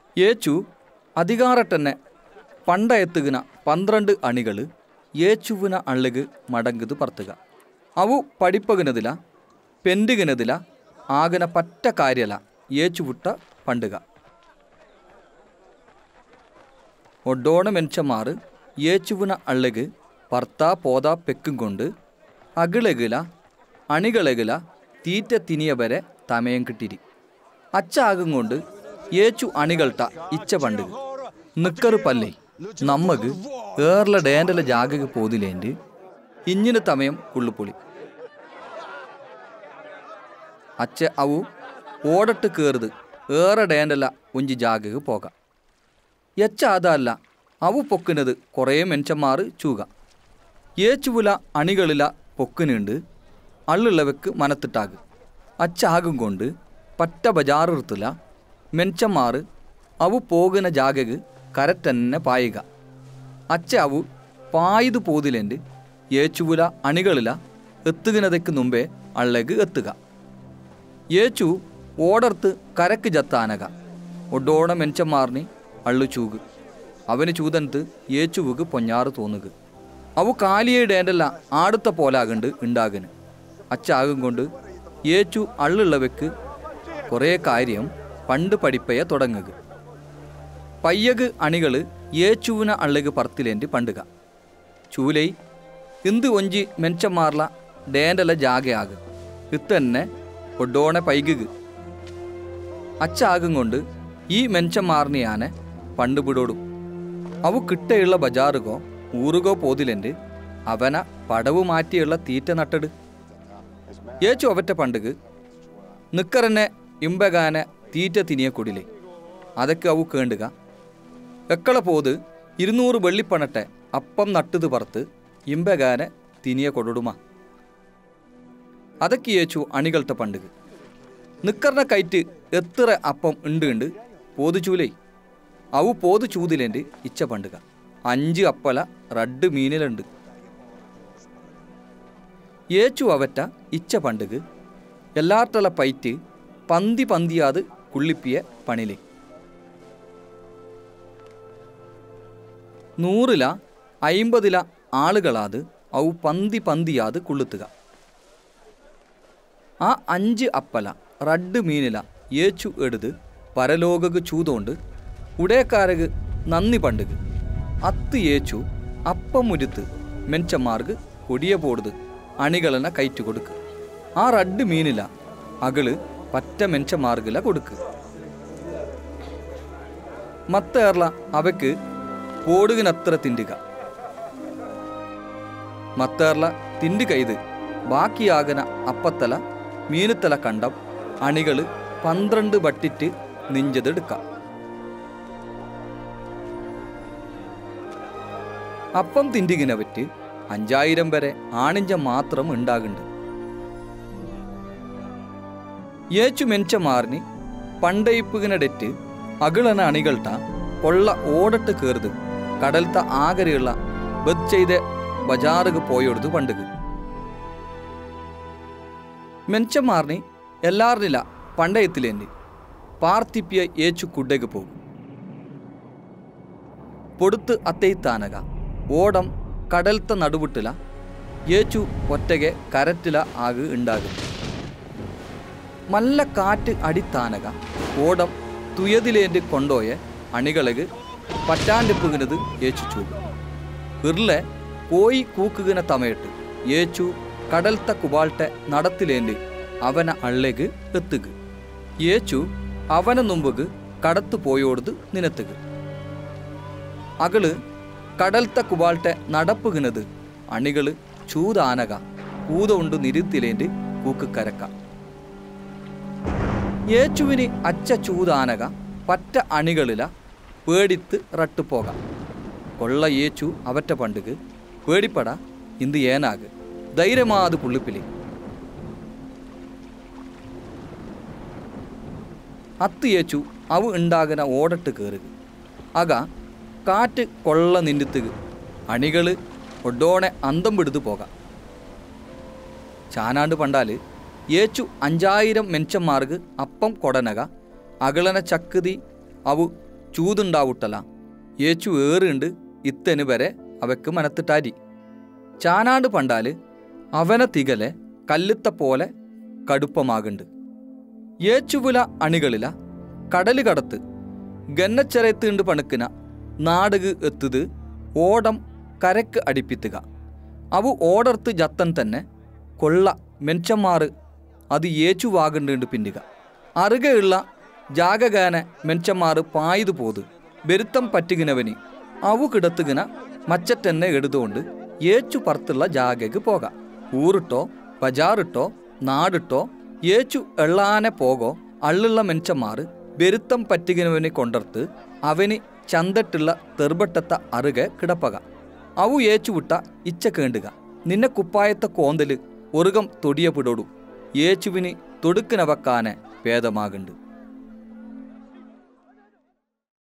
ಏಚು ಅಧಿಕಾರಟ್ಟನ್ನೆ ಪಂಡ ಎತ್ತುಗಿನ ಪന്ത്രണ്ട് ಅಣಿകൾ ಏಚುವಿನ ಅಳ್ಳಿಗೆ ಮಡಂಗದು ಪರ್ತುക ಅವು ಪಡಿപ്പകിനതില പെൻഡുകിനതില ആകന പറ്റ കാര്യല ഏച്ചുവിട്ട പണ്ടുക ഒഡോണ മെൻച്ചമാർ ഏച്ചുവിന അള്ളിಗೆ പർത്ത പോത പെക്കും കൊണ്ട് അകിളെകില അണികളെകില തീറ്റ തിനിയവരെ തമയം കിട്ടിരി അച്ച ആകും കൊണ്ട് ഏച്ചു അണികൾട്ട ഇച്ച പണ്ടുക നിക്കറ് പല്ലേ നമ്മക്ക് ഏർല ഡേണ്ടല ജാഗക്ക് പോതിലേണ്ട് ഇഞ്ഞിന് തമയം കുള്ളുപൊളി അച്ഛ അವು ഓടട്ട് കയറുത് ഏറെ ഡേണ്ടല ഒഞ്ചി ജാഗക്ക് പോകാം എച്ച അതല്ല അವು പൊക്കുന്നത് കുറേ മെൻച്ചന്മാർ ചൂക ഏച്ചുവില അണികളില പൊക്കിനുണ്ട് അള്ളുള്ളവക്ക് മനത്തിട്ടാക് അച്ചാകും കൊണ്ട് പറ്റ ബജാറിർത്തില്ല മെൻച്ചന്മാർ അವು പോകുന്ന ജാഗക്ക് കരറ്റന്നെ പായുക അച്ഛ അವು പായത് പോതിലെണ്ട് ഏച്ചുവില അണികളില എത്തുകിനതയ്ക്ക് മുമ്പേ അള്ളക്ക് എത്തുക ഏച്ചു ഓടർത്ത് കരക്ക് ജത്താനക ഒഡോണ മെൻച്ചന്മാറിന് അള്ളു ചൂക് അവന് ചൂതനത്ത് ഏച്ചുവുക്ക് പൊഞ്ഞാറ് തോന്നുക അവു കാലിയേടേണ്ടല്ല ആടുത്ത പോലാകണ്ട് ഉണ്ടാകന് അച്ചാകും കൊണ്ട് ഏച്ചു അള്ളുള്ളവയ്ക്ക് കുറേ കാര്യം പണ്ട് പഠിപ്പയ തുടങ്ങുക പയ്യക് അണികൾ ഏച്ചുവിന അള്ളുക പറത്തിലേൻ്റെ പണ്ടുക ചൂലൈ ഇന്ത് ഒഞ്ചി മെൻച്ചന്മാർല ഡേണ്ടല ജാഗയാക് ഇത്തന്നെ ഒഡോണെ പൈകുക അച്ചാകും കൊണ്ട് ഈ മെൻച്ചന്മാറിനെയാനെ പണ്ട് പിടോടും അವು കിട്ടയുള്ള ബജാറുകോ ഊറുകോ പോതിലെന്റ് അവന പടവ് മാറ്റിയുള്ള തീറ്റ നട്ടട് ഏച്ചു അവറ്റ പണ്ടുക് നിക്കറന്നെ ഇമ്പകാനെ തീറ്റ തിനിയ കൊടിലെ അതൊക്കെ അവു കേണ്ടുക എക്കള പോത് ഇരുന്നൂറ് വെള്ളിപ്പണട്ടെ അപ്പം നട്ടത് പറത്ത് ഇമ്പകാനെ തിനിയ കൊടടുമ അതൊക്കെ ഏച്ചു അണികൾട്ട പണ്ടുക് നിക്കറിനെ കയറ്റ് എത്ര അപ്പം ഉണ്ട് ഉണ്ട് പോതു ചൂലേ അವು പോതു ചൂതിലേൻ്റെ ഇച്ച പണ്ടുക അഞ്ച് അപ്പല റഡ് മീനിലുണ്ട് ഏച്ചു അവറ്റ ഇച്ച പണ്ടുക് എല്ലാട്ടല പൈറ്റ് പന്തി പന്തിയാത് കുള്ളിപ്പിയ പണിലെ നൂറില അയിമ്പതില ആളുകളാത് അವು പന്തി പന്തിയാത് കുള്ളുത്തുക ആ അഞ്ച് അപ്പല റഡ് മീനില ഏച്ചു എടുത് പരലോകക്ക് ചൂതോണ്ട് ഉടേക്കാരക് നന്ദി പണ്ടുക് അത്ത് ഏച്ചു അപ്പം മുരുത്ത് മെൻച്ചന്മാർക്ക് കൊടിയ പോടുത് അണികളെന്ന കയറ്റു കൊടുക്ക് ആ റഡ് മീനില അകള് പറ്റ മെൻച്ചന്മാർക്കില കൊടുക്ക് മത്തേർല അവയ്ക്ക് പോടുകിനത്ര തിണ്ടുക മത്തേർല തിണ്ട് കൈത് ബാക്കിയാകന അപ്പത്തല മീനുത്തല കണ്ടം അണികള് പന്ത്രണ്ട് ബട്ടിറ്റ് നിഞ്ചതെടുക്കാം അപ്പം തിണ്ടികിന പറ്റ് അഞ്ചായിരം വരെ ആണിഞ്ച മാത്രം ഉണ്ടാകുന്നുണ്ട് ഏച്ചു മെൻച്ചമാറിന് പണ്ടയിപ്പുകിനടെറ്റ് അകിളന അണികൾട്ട കൊള്ള ഓടട്ട് കേറുത് കടൽത്ത ആകരെയുള്ള ബദ് ചെയ്ത ബജാറുക്ക് പോയൊടുത്ത് പണ്ടുക മെൻച്ചമാറിന് എല്ലാറിനില്ല പണ്ടയത്തിലേൻ്റെ പാർത്തിപ്പിയ ഏച്ചു കുഡ്ഡയ്ക്ക് പോകും പൊടുത്ത് അത്തൈത്താനക ഓടം കടൽത്ത നടുവിട്ടില ഏച്ചു ഒറ്റಗೆ കരറ്റില ആക് ഉണ്ടാകും മല്ല കാറ്റ് അടിത്താനക ഓടം തുയതിലേൻ്റെ കൊണ്ടോയെ അണികളക് പറ്റാണ്ടിപ്പുകിനത് ഏച്ചു ചൂട് ഇർലെ പോയി കൂക്കുകിന തമയിട്ട് ഏച്ചു കടൽത്ത കുബാൾട്ടെ നടത്തിലേൻ്റെ അവന അള്ളേക്ക് എത്തുക ഏച്ചു അവന മുമ്പുക്ക് കടത്തു പോയോടത് നിനത്തുക അകള് കടൽത്ത കുബാൾട്ടെ നടപ്പുകിനത് അണികള് ചൂതാനക കൂതുകൊണ്ട് നിരുത്തിലേൻ്റെ കൂക്ക് കരക്ക ഏച്ചുവിന് അച്ച ചൂതാനക പറ്റ അണികളില പേടിത്ത് റട്ടുപോകാം കൊള്ള ഏച്ചു അവറ്റ പണ്ടുക്ക് പേടിപ്പട ഇന്ത് ഏനാക് ധൈര്യമാത് പുള്ളിപ്പിലേ അത്ത് ഏച്ചു അവ ഉണ്ടാകുന്ന ഓടട്ട് കയറുക അക കാറ്റ് കൊള്ള നിന്നിത്തുക അണികള് ഒഡോണെ അന്തം പിടുത്തു പോകാം ചാനാണ്ട് പണ്ടാല് ഏച്ചു അഞ്ചായിരം മെൻച്ചന്മാർക്ക് അപ്പം കൊടനക അകളന ചക്കുതി അവു ചൂതുണ്ടാവുട്ടല ഏച്ചു ഏറുണ്ട് ഇത്തന് വരെ അവക്ക് മനത്തിട്ടാരി ചാനാണ്ട് പണ്ടാല് അവനെ തികലെ കല്ലുത്ത പോലെ കടുപ്പമാകുണ്ട് ഏച്ചുവില അണികളില കടല് കടത്ത് ഗന്നച്ചരയത്തുണ്ട് പണുക്കിന നാടക് എത്തുത് ഓടം കരക്ക് അടിപ്പിത്തുക അവു ഓടർത്ത് ജത്തൻ തന്നെ കൊള്ള മെൻച്ചന്മാർ അത് ഏച്ചുവാകണ്ടുണ്ട് പിന്നുക അറുകയുള്ള ജാഗഗാന മെൻച്ചന്മാർ പായതു പോത് ബെരുത്തം പറ്റുകിനവന് അവു കിടത്തുകിന മച്ചറ്റെന്നെ എടുതുകൊണ്ട് ഏച്ചു പറത്തുള്ള ജാഗക്ക് പോകാം ഊറിട്ടോ ബജാറിട്ടോ നാടിട്ടോ ഏച്ചു എള്ളാനെ പോകോ അള്ളുള്ള മെൻച്ചന്മാർ ബെരുത്തം പറ്റുകിനവന് കൊണ്ടർത്ത് അവന് ചന്തട്ടുള്ള തെർബട്ടത്ത അറുകെ കിടപ്പക അവു ഏച്ചുവിട്ട ഇച്ച കേണ്ടുക നിന്നെ കുപ്പായത്തെ കോന്തല് ഒറുകം തൊടിയ പിടോടു ഏച്ചുവിന് തൊടുക്കിനവക്കാനെ ഭേദമാകുണ്ട്